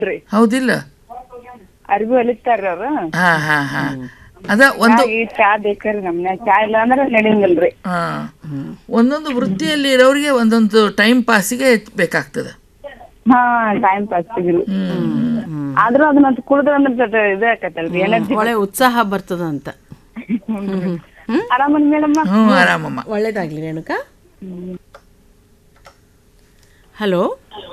ಹೌದಿಲ್ಲ ಅರ್ಬಿ ಹೊಲಿತಾರ್ರಿ ಅವ್ರು ಹಾ ಹಾ ಹಾ ಅದ ಒಂದು ಈ ಚಾ ಬೇಕ್ರಿ ನಮ್ನ್ಯಾಗ ಚಾ ಇಲ್ಲ ಅಂದ್ರೆ ನಡಿಯಂಗಿಲ್ರಿ ಹಾ ಒಂದೊಂದು ವೃತ್ತಿಯಲ್ಲಿ ಇರೋರಿಗೆ ಒಂದೊಂದು ಟೈಮ್ ಪಾಸಿಗೆ ಬೇಕಾಗ್ತದೆ ಹಾ ಟೈಮ್ ಪಾಸ್ ಸಿಗಿಲ್ಲ ಆದ್ರೂ ಅದನ್ನ ಕುಡಿದ್ರೆ ಅಂದ್ರೆ ಇದೇ ಆಕತ್ತಲ್ರಿ ಎನರ್ಜಿ ಒಳ್ಳೆ ಉತ್ಸಾಹ ಬರ್ತದ ಅಂತ ಆರಾಮನ್ ಮೇಡಮ್ ಹ್ಞೂ ಆರಾಮಮ್ಮ ಒಳ್ಳೇದಾಗ್ಲಿ Renuka hello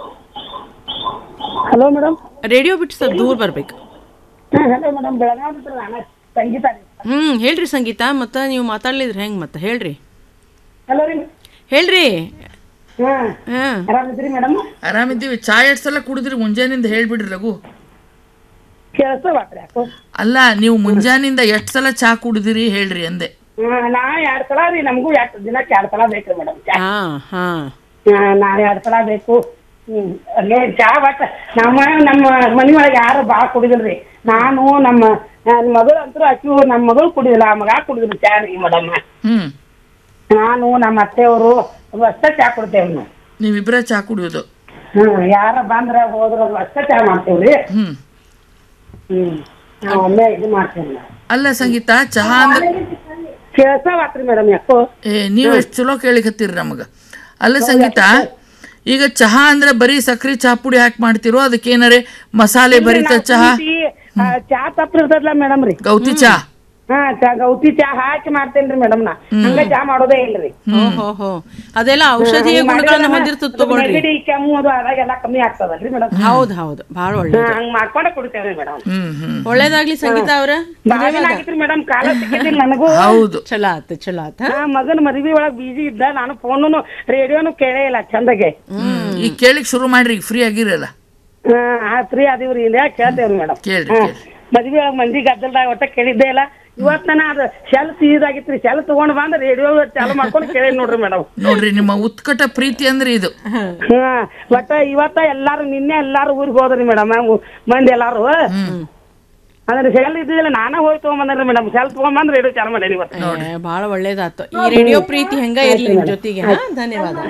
hello madam radio ಬಿಟ್ಟು ಸ್ವಲ್ಪ ದೂರ ಬರ್ಬೇಕು ಹಲೋ ಮೇಡಮ್ ಬೆಳಗಾವಿ ಸಂಗೀತ ಹ್ಮ್ ಹೇಳ್ರಿ ಸಂಗೀತ ಮತ್ತ ನೀವು ಮಾತಾಡ್ಲಿದ್ರಿ ಹೆಂಗ್ ಮತ್ತ ಹೇಳ್ರಿ ಹಲೋ ರೀ ಹೇಳ್ರಿ ಹಾ ಹಾ ಆರಾಮಿದ್ರಿ ಮೇಡಮ್ ಆರಾಮಿದ್ದೀವಿ ಚಾ ಎಷ್ಟು ಸಲ ಕುಡಿದ್ರಿ ಮುಂಜಾನಿಂದ ಹೇಳ್ಬಿಡ್ರಿ ಲಘು ಕೇಳಿಸ್ತವಾತ್ರಿ ಯಾಕೋ ಅಲ್ಲ ನೀವು ಮುಂಜಾನಿಂದ ಎಷ್ಟು ಸಲ ಚಾ ಕುಡಿದಿರಿ ಹೇಳ್ರಿ ಅಂದೆ ಹಾ ನಾ ಎರಡ್ ಸಲ ರೀ ನಮಗೂ ಎರಡು ದಿನಕ್ಕೆ ಎರಡ್ ಸಲ ಬೇಕ್ರಿ ಮೇಡಮ್ ಚಾ ಹಾ ಹಾ ಹಾ, ನಾ ಎರಡ್ ಸಲ ಬೇಕು ಹ್ಮ್ ಅಲ್ಲೇ ಚಾ ಬಟ್ ನಮ್ಮ ನಮ್ಮ ಮನಿ ಒಳಗೆ ಯಾರು ಭಾಳ ಕುಡಿದಿಲ್ರಿ ನಾನು ನಮ್ಮ ನನ್ನ ಮಗಳು ಅಂತೂ ಅಕ್ಕಿ ನಮ್ಮ ಮಗಳು ಕುಡಿದಿಲ್ಲ ಆ ಮಗ ಕುಡಿದ್ರು ಚಾ ರೀ ಮೇಡಮ್ ಹ್ಮ್ ನಾನು ನಮ್ಮ ಅತ್ತೆಯವರು ಅಷ್ಟೇ ಚಾ ಕುಡ್ತೇವೆ ನಾವು ನೀವಿಬ್ರ ಚಾ ಕುಡಿಯೋದು ಹ್ಮ್ ಯಾರ ಬಂದ್ರ ಹೋದ್ರ ಅಷ್ಟೇ ಚಾ ಮಾಡ್ತೇವ್ರಿ ಹ್ಮ್ ಹ್ಮ್ ನಾವು ಒಮ್ಮೆ ಇದು ಮಾಡ್ತೇವೆ ನಾವು ಅಲ್ಲ ಸಂಗೀತ ಚಹಾ ಅಂದ್ರೆ ಕೇಳ್ಸವಾತ್ರಿ ಮೇಡಮ್ ಯಾಕೋ ಏ ನೀವು ಎಷ್ಟು ಚಲೋ ಕೇಳಿಕತ್ತೀರಿ ನಮಗ ಅಲ್ಲ ಸಂಗೀತ ಈಗ ಚಹಾ ಅಂದ್ರೆ ಬರೀ ಸಕ್ರಿ ಚಹಾ ಪುಡಿ ಹಾಕಿ ಮಾಡ್ತಿರೋ ಅದಕ್ಕೇನಾರೆ ಮಸಾಲೆ ಭರಿತ ಚಹಾ ಈ, ಆ, ಚಾ ತಪ್ಪಿರ್ತದಲ್ಲ ಮೇಡಮ್ ರೀ ಗೌತಿ ಚಾ ಹಾ ಚಾ ಗೌತಿ ಚಾ ಹಾಕಿ ಮಾಡ್ತೇನ್ರಿ ಮೇಡಮ್ ನಾ ಹಂಗ ಚಾ ಮಾಡೋದೇ ಇಲ್ರಿ ಓಹೋ ಹೋ ಅದೆಲ್ಲ ಔಷಧೀಯ ಗುಣಗಳನ್ನ ಹೊಂದಿರ್ತದ ತಗೊಳ್ರಿ ನೆಗಡಿ ಕೆಮ್ಮು ಅದು ಅದಾಗೆಲ್ಲ ಕಮ್ಮಿ ಆಗ್ತದಲ್ರಿ ಮೇಡಮ್ ಹೌದ್ ಹೌದು ಭಾಳ ಒಳ್ಳೆ ಹಂಗ ಮಾಡ್ಕೊಂಡೆ ಕುಡಿತೇವ್ರಿ ಮೇಡಮ್ ಹ್ಮ್ ಹ್ಮ್ ಒಳ್ಳೇದಾಗ್ಲಿ ಸಂಗೀತ ಅವ್ರ ಬಾಳ ದಿನ ಆಗಿತ್ರಿ ಮೇಡಮ್ ಕಾಲ ಸಿಕ್ಕಿದ್ದಿಲ್ಲ ನನಗೂ ಹೌದು ಚಲೋ ಆತು ಚಲೋ ಆತ ಹಾ ಮಗನ ಮದ್ವಿ ಒಳಗ್ ಬಿಜಿ ಇದ್ದ ನಾನು ಫೋನು ರೇಡಿಯೋನು ಕೇಳೇ ಇಲ್ಲ ಚಂದಗೆ ಹ್ಮ್ ಈಗ ಕೇಳಿಕ್ ಶುರು ಮಾಡ್ರಿ ಈಗ ಫ್ರೀ ಆಗಿರಲ್ಲ ಹಾ ಫ್ರೀ ಅದೀವ್ರಿ ಇಲ್ಲ ಕೇಳ್ತೇವ್ರಿ ಮೇಡಮ್ ಕೇಳ್ರಿ ಹಾ ಕೇಳ್ರಿ ಮದ್ವಿ ಒಳಗ್ ಮಂದಿ ಗದ್ದಲ್ದಾಗ ಒಟ್ಟ ಕೇಳಿದ್ದೇ ಇಲ್ಲ ಇವತ್ ನಾನು ಅದು ಶೆಲ್ ಸೀದಾಗಿತ್ರಿ ಶೆಲ್ ತಗೊಂಡ್ ಬಂದ್ ರೇಡಿಯೋ ಚಾಲು ಮಾಡ್ಕೊಂಡು ಕೇಳಿ ನೋಡ್ರಿ ಮೇಡಮ್ ನೋಡ್ರಿ ನಿಮ್ಮ ಉತ್ಕಟ ಪ್ರೀತಿ ಅಂದ್ರೆ ಇದು ಹಾ ಒಟ್ಟ ಇವತ್ತ ಎಲ್ಲಾರು ನಿನ್ನೆ ಎಲ್ಲಾರು ಊರಿಗೆ ಹೋದ್ರಿ ಮೇಡಮ್ ಮಂದಿ ಎಲ್ಲಾರು ಅಂದ್ರೆ ಸೆಲ್ ಇದ್ದಿಲ್ಲ ನಾನ ಹೋಗಿ ತಗೊಂಬಂದ್ರಿ ಮೇಡಮ್ ಸೆಲ್ ತಗೊಂಬಂದ್ ರೇಡಿಯೋ ಚಾಲು ಮಾಡೇನಿ ಇವತ್ತು ಏ, ಭಾಳ ಒಳ್ಳೇದಾತು ಈ ರೇಡಿಯೋ ಪ್ರೀತಿ ಹೆಂಗ ಇರ್ಲಿ ನಿಮ್ ಜೊತೆಗೆ ಹಾ ಧನ್ಯವಾದ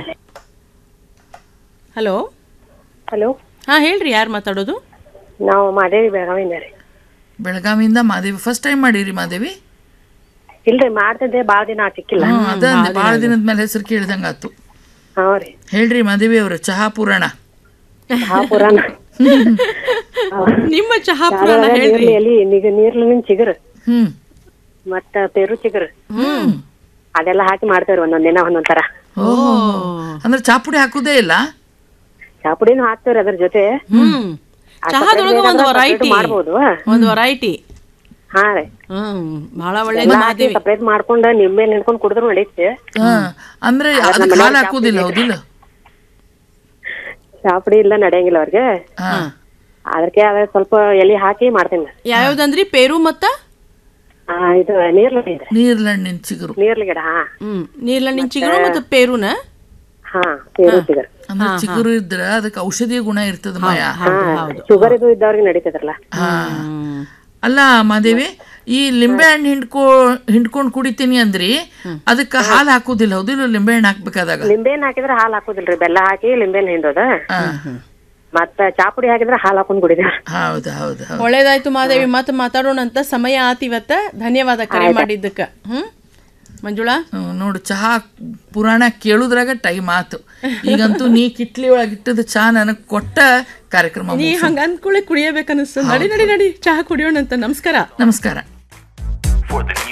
ಹಲೋ ಹಲೋ ಹಾ ಹೇಳ್ರಿ ಯಾರು ಮಾತಾಡೋದು ನಾವು ಮಾದೇವಿ ಬೆಳಗಾವಿಯಿಂದ ರೀ ಬೆಳಗಾವಿಯಿಂದ ಮಾದೇವಿ ಫಸ್ಟ್ ಟೈಮ್ ಮಾಡಿರಿ ಮಾದೇವಿ ಇಲ್ರಿ ಮಾಡ್ತಿದ್ದೆ ಭಾಳ ದಿನ ಸಿಕ್ಕಿಲ್ಲ ಹ್ಮ್ ಅದ ಭಾಳ ದಿನದ ಮೇಲೆ ಹೆಸರು ಕೇಳಿದಂಗ ಆತು ಹಾ ರೀ ಹೇಳ್ರಿ ಮಾದೇವಿ ಅವ್ರ ಚಹಾ ಪುರಾಣ ಹಾ ಪುರಾಣ ನಿಮ್ಮ ಚಹಾ ಪುರಾಣ ಹೇಳ್ರಿ ನೀರ್ಲಿ ಎಲಿ ನೀಗ ನೀರ್ಲಿನ ಚಿಗುರು ಹ್ಮ್ ಮತ್ತ ಪೇರು ಚಿಗುರು ಅದೆಲ್ಲ ಹಾಕಿ ಮಾಡ್ತೇವ್ರಿ ಒಂದೊಂದ್ ದಿನ ಒಂದೊಂದ್ ತರ ಓಹೋ ಅಂದ್ರೆ ಚಾ ಪುಡಿ ಹಾಕುದೇ ಇಲ್ಲ ಚಾಪುಡಿನೂ ಹಾಕ್ತೇವ್ರಿ ಅದ್ರ ಜೊತೆ ಹ್ಮ್ ಚಹಾದೊಳಗ ಒಂದು ವೆರೈಟಿ ಮಾಡ್ಬೋದು ಒಂದು ವೆರೈಟಿ ಹಾ ರೀ ಹ್ಮ್ ಬಹಳ ಒಳ್ಳೇದು ಮಾದೇವಿ ಸಪ್ರೇಟ್ ಮಾಡ್ಕೊಂಡ ನಿಂಬೆ ನಿಂತ್ಕೊಂಡ್ ಕುಡಿದ್ರು ನಡೀತೆ ಹಾ ಅಂದ್ರೆ ಅದಕ್ಕೆ ಹಾಲು ಹಾಕುದಿಲ್ಲ ಹೌದಿಲ್ಲ ಚಾಪುಡಿ ಇಲ್ಲ ನಡೆಯಂಗಿಲ್ಲ ಅವ್ರಿಗೆ ಹಾ ಅದಕ್ಕೆ ಅದ ಸ್ವಲ್ಪ ಎಲಿ ಹಾಕಿ ಮಾಡ್ತೇನೆ ಯಾವ್ಯಾವ್ದಂದ್ರಿ ಪೇರು ಮತ್ತ ಆ ಇದು ನೀರ್ಲಿ ಇದೆ ನೀರ್ಲಣ್ಣಿನ ಚಿಗುರು ನೀರ್ಲಿ ಗಿಡ ಹಾ ಹ್ಮ್ ನೀರ್ಲಣ್ಣಿನ ಚಿಗುರು ಮತ್ತು ಪೇರುನ ಹಾ ಪೇರು ಚಿಗುರು ಅಂದ್ರೆ ಚಿಗುರು ಇದ್ರ ಅದಕ್ಕೆ ಔಷಧೀಯ ಗುಣ ಇರ್ತದ ಮಾಯ ಹೌದು ಹೌದು ಶುಗರ್ ಇದು ಇದ್ದವ್ರಿಗೆ ನಡೀತದ್ರಲ್ಲ ಹಾ ಅಲ್ಲ ಮಾದೇವಿ ಈ ಲಿಂಬೆ ಹಣ್ಣು ಹಿಂಡ್ಕೊ ಹಿಂಡ್ಕೊಂಡ್ ಕುಡಿತೀನಿ ಅಂದ್ರಿ ಅದಕ್ಕ ಹಾಲು ಹಾಕುದಿಲ್ಲ ಹೌದಿಲ್ಲ ಲಿಂಬೆ ಹಣ್ಣು ಹಾಕ್ಬೇಕಾದಾಗ ಲಿಂಬೆಹಣ್ಣು ಹಾಕಿದ್ರೆ ಹಾಲು ಹಾಕುದಿಲ್ರಿ ಬೆಲ್ಲ ಹಾಕಿ ಲಿಂಬೆಹಣ್ಣು ಹಿಂಡೋದ ಹಾ ಮತ್ತ ಚಾಪುಡಿ ಹಾಕಿದ್ರೆ ಹಾಲು ಹಾಕೊಂಡ್ ಕುಡಿದೇವ್ ಹೌದು ಹೌದು ಹೌದು ಒಳ್ಳೇದಾಯ್ತು ಮಾದೇವಿ ಮತ್ತೆ ಮಾತಾಡೋಣ ಅಂತ ಸಮಯ ಆತ್ ಇವತ್ತ ಧನ್ಯವಾದ ಕರೆ ಮಾಡಿದ್ದಕ್ಕ ಹ್ಮ್ ಮಂಜುಳಾ ಹ್ಮ್, ನೋಡು ಚಹಾ ಪುರಾಣ ಕೇಳುದ್ರಾಗ ಟೈಮ್ ಆತು ಈಗಂತೂ ನೀ ಕಿಟ್ಲಿ ಒಳಗಿಟ್ಟದ ಚಹಾ ನನಗ್ ಕೊಟ್ಟ ಕಾರ್ಯಕ್ರಮ ನೀ ಮುಗ್ಸು. ಹಂಗ ಅಂದ್ಕೊಳ್ಳಿ ಕುಡಿಯಬೇಕನ್ನಿಸ್ತು ನಡಿ ನಡಿ ನಡಿ ಚಹಾ ಕುಡಿಯೋಣ ಅಂತ ನಮಸ್ಕಾರ ನಮಸ್ಕಾರ For the